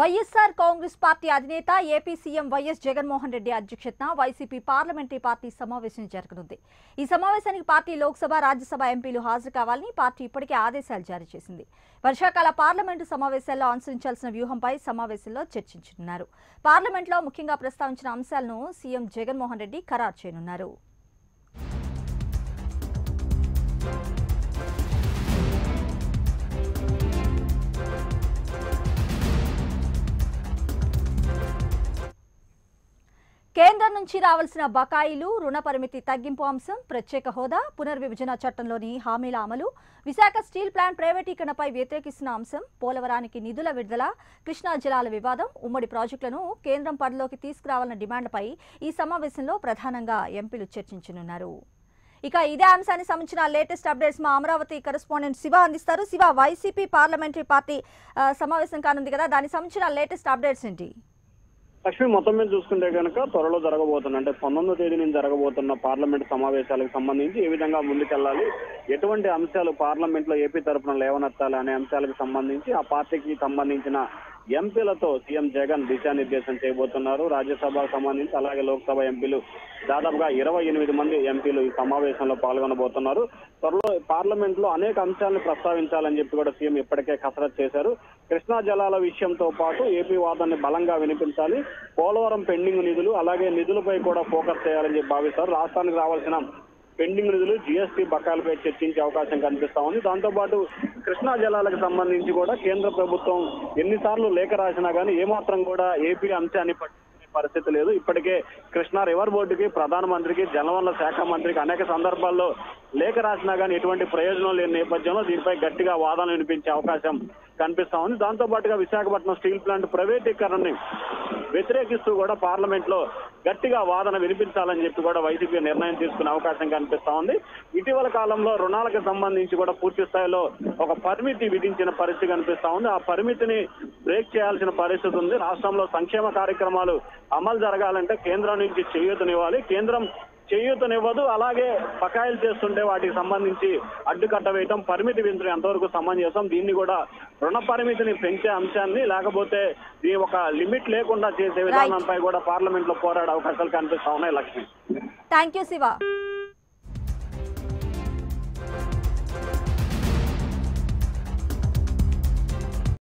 YSR Congress party అధినేత AP CM YS Jaganmohan Reddy అధ్యక్షతన YCP parliamentary party సమావేశం జరగనుంది ఈ సమావేశానికి పార్టీ లోక్సభ రాజ్యసభ ఎంపీలు హాజరు కావాలని పార్టీ ఇప్పటికే ఆదేశాలు జారీ చేసింది వర్షాకాల పార్లమెంటు సమావేశాల్లో అనుసరించాల్సిన వ్యూహంపై సమావేశంలో చర్చించనున్నారు పార్లమెంట్లో ముఖ్యంగా ప్రస్తావించిన అంశాలను సీఎం జగన్మోహన్ రెడ్డి ఖరారు చేయనున్నారు కేంద్రం నుంచి రావాల్సిన బకాయిలు రుణ పరిమితి తగ్గింపు అంశం ప్రత్యేక హోదా పునర్విభజన చట్టంలోని హామీల అమలు విశాఖ స్టీల్ ప్లాంట్ ప్రైవేటీకరణపై వ్యతిరేకిస్తున్న అంశం పోలవరానికి నిధుల విడుదల కృష్ణా జలాల వివాదం ఉమ్మడి ప్రాజెక్టులను కేంద్రం పరిధిలోకి తీసుకురావాలన్న డిమాండ్లపై ఈ సమావేశంలో ప్రధానంగా ఎంపీలు చర్చించనున్నారు ఇక ఇదే అంశానికి సంబంధించిన లేటెస్ట్ అప్డేట్స్ మా అమరావతి కరెస్పాండెంట్ శివ అందిస్తారు శివ వైసీపీ పార్లమెంటరీ పార్టీ ఆ, సమావేశం కానుంది కదా దానికి సంబంధించిన లేటెస్ట్ అప్డేట్స్ ఏంటి లక్ష్మి మొత్తం మీద చూసుకుంటే కనుక త్వరలో జరగబోతున్న అంటే పంతొమ్మిదో తేదీ నుంచి జరగబోతున్న పార్లమెంట్ సమావేశాలకు సంబంధించి ఏ విధంగా ముందుకెళ్లాలి ఎటువంటి అంశాలు పార్లమెంట్ లో ఏపీ తరఫున లేవనెత్తాలి అనే అంశాలకు సంబంధించి ఆ పార్టీకి సంబంధించిన ఎంపీలతో సీఎం జగన్ దిశానిర్దేశం చేయబోతున్నారు రాజ్యసభకు సంబంధించి అలాగే లోక్సభ ఎంపీలు దాదాపుగా ఇరవై ఎనిమిది మంది ఎంపీలు ఈ సమావేశంలో పాల్గొనబోతున్నారు త్వరలో పార్లమెంట్ లో అనేక అంశాలను ప్రస్తావించాలని చెప్పి కూడా సీఎం ఇప్పటికే కసరత్ చేశారు కృష్ణా జలాల విషయంతో పాటు ఏపీ వాదాన్ని బలంగా వినిపించాలి పోలవరం పెండింగ్ నిధులు అలాగే నిధులపై కూడా ఫోకస్ చేయాలని చెప్పి భావిస్తారు రాష్ట్రానికి రావాల్సిన పెండింగ్ నిధులు జీఎస్టీ బకాయిలపై చర్చించే అవకాశం కనిపిస్తా ఉంది దాంతోపాటు కృష్ణా జలాలకు సంబంధించి కూడా కేంద్ర ప్రభుత్వం ఎన్నిసార్లు లేఖ రాసినా కానీ ఏమాత్రం కూడా ఏపీ అంశాన్ని పట్టించుకునే పరిస్థితి లేదు ఇప్పటికే కృష్ణా రివర్ బోర్డుకి ప్రధానమంత్రికి జలవనరుల శాఖ మంత్రికి అనేక సందర్భాల్లో లేఖ రాసినా కానీ ఎటువంటి ప్రయోజనం లేని నేపథ్యంలో దీనిపై గట్టిగా వాదనలు వినిపించే అవకాశం కనిపిస్తా ఉంది దాంతో పాటుగా విశాఖపట్నం స్టీల్ ప్లాంట్ ప్రైవేటీకరణని వ్యతిరేకిస్తూ కూడా పార్లమెంట్ లో గట్టిగా వాదన వినిపించాలని చెప్పి కూడా వైసీపీ నిర్ణయం తీసుకునే అవకాశం కనిపిస్తా ఉంది ఇటీవల కాలంలో రుణాలకు సంబంధించి కూడా పూర్తి స్థాయిలో ఒక పరిమితి విధించిన పరిస్థితి కనిపిస్తా ఉంది ఆ పరిమితిని బ్రేక్ చేయాల్సిన పరిస్థితి ఉంది రాష్ట్రంలో సంక్షేమ కార్యక్రమాలు అమలు జరగాలంటే కేంద్రం నుంచి చేయూతనివ్వాలి కేంద్రం చేయూతనివ్వదు అలాగే బకాయిలు చేస్తుంటే వాటికి సంబంధించి అడ్డుకట్ట వేయటం పరిమితి విధించడం ఎంతవరకు సమంజసం దీన్ని కూడా రుణ పరిమితిని పెంచే అంశాన్ని లేకపోతే దీని ఒక లిమిట్ లేకుండా చేసే విధానంపై కూడా పార్లమెంట్ లో పోరాడే అవకాశాలు కనిపిస్తా ఉన్నాయి లక్ష్మి థ్యాంక్ యూ శివ